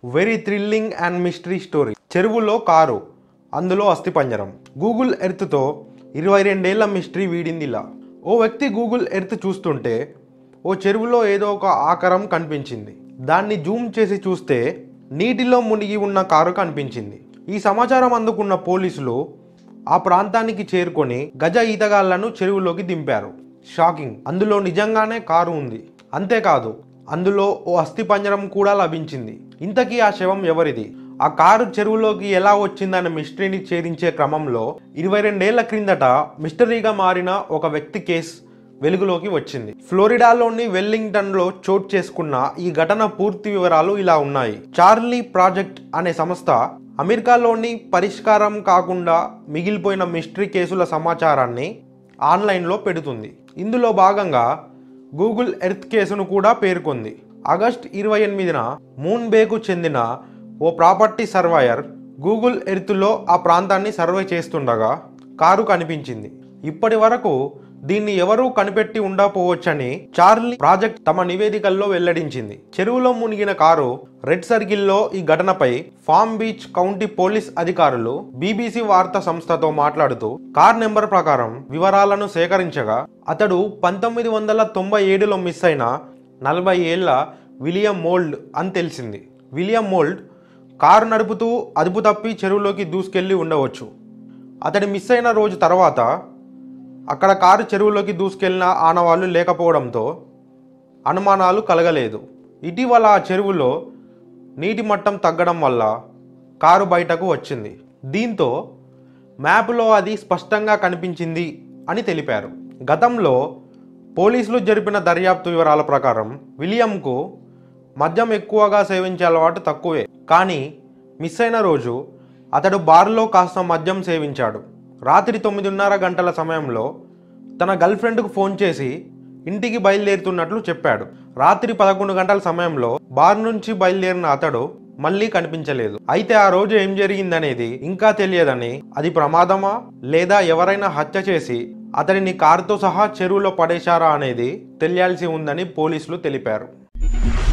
very thrilling and mystery story చెరువులో car అందులో అస్థిపంజరం గూగుల్ ఎర్త్తో ఇరవై రెండేళ్ల మిస్టరీ వీడిందిలా ఓ వ్యక్తి గూగుల్ ఎర్త్ చూస్తుంటే ఓ చెరువులో ఏదో ఒక ఆకారం కనిపించింది దాన్ని జూమ్ చేసి చూస్తే నీటిలో మునిగి ఉన్న కారు కనిపించింది ఈ సమాచారం అందుకున్న పోలీసులు ఆ ప్రాంతానికి చేరుకొని గజ ఈతగాళ్లను చెరువులోకి దింపారు షాకింగ్ అందులో నిజంగానే కారు ఉంది అంతేకాదు అందులో ఓ అస్థిపంజరం కూడా లభించింది ఇంతకీ ఆ శవం ఎవరిది ఆ కారు చెరువులోకి ఎలా వచ్చిందన్న మిస్టరీని ఛేదించే క్రమంలో ఇరవై రెండేళ్ల క్రిందట మిస్టరీగా మారిన ఒక వ్యక్తి కేసు వెలుగులోకి వచ్చింది ఫ్లోరిడాలోని వెల్లింగ్టన్లో చోటు చేసుకున్న ఈ ఘటన పూర్తి వివరాలు ఇలా ఉన్నాయి చార్లీ ప్రాజెక్ట్ అనే సంస్థ అమెరికాలోని పరిష్కారం కాకుండా మిగిలిపోయిన మిస్టరీ కేసుల సమాచారాన్ని ఆన్లైన్లో పెడుతుంది ఇందులో భాగంగా గూగుల్ ఎర్త్ కేసును కూడా పేర్కొంది ఆగస్ట్ ఇరవై ఎనిమిదిన మూన్ బేకు చెందిన ఓ ప్రాపర్టీ సర్వాయర్ గూగుల్ ఎర్త్లో ఆ ప్రాంతాన్ని సర్వే చేస్తుండగా కారు కనిపించింది ఇప్పటి వరకు దీన్ని ఎవరూ కనిపెట్టి ఉండకపోవచ్చని చార్లీ ప్రాజెక్ట్ తమ నివేదికల్లో వెల్లడించింది చెరువులో మునిగిన కారు రెడ్ సర్కిల్లో ఈ ఘటనపై ఫామ్ బీచ్ కౌంటీ పోలీస్ అధికారులు బీబీసీ వార్తా సంస్థతో మాట్లాడుతూ కార్ నెంబర్ ప్రకారం వివరాలను సేకరించగా అతడు పంతొమ్మిది వందల తొంభై ఏడులో మిస్ అయిన నలభై ఏళ్ల విలియం మోల్డ్ అని తెలిసింది విలియం మోల్డ్ కారు నడుపుతూ అదుపు తప్పి చెరువులోకి దూసుకెళ్లి ఉండవచ్చు అతడి మిస్ అయిన రోజు తర్వాత అక్కడ కారు చెరువులోకి దూసుకెళ్లిన ఆనవాళ్లు లేకపోవడంతో అనుమానాలు కలగలేదు ఇటీవల ఆ చెరువులో నీటి మట్టం తగ్గడం వల్ల కారు బయటకు వచ్చింది దీంతో మ్యాప్లో అది స్పష్టంగా కనిపించింది అని తెలిపారు గతంలో పోలీసులు జరిపిన దర్యాప్తు వివరాల ప్రకారం విలియంకు మద్యం ఎక్కువగా సేవించే అలవాటు తక్కువే కానీ మిస్ అయిన రోజు అతడు బార్లో కాస్త మద్యం సేవించాడు రాత్రి తొమ్మిదిన్నర గంటల సమయంలో తన గర్ల్ ఫ్రెండ్కు ఫోన్ చేసి ఇంటికి బయలుదేరుతున్నట్లు చెప్పాడు రాత్రి పదకొండు గంటల సమయంలో బార్ నుంచి బయలుదేరిన అతడు మళ్ళీ కనిపించలేదు అయితే ఆ రోజు ఏం జరిగిందనేది ఇంకా తెలియదని అది ప్రమాదమా లేదా ఎవరైనా హత్య చేసి అతడిని కారుతో సహా చెరువులో పడేశారా అనేది తెలియాల్సి ఉందని పోలీసులు తెలిపారు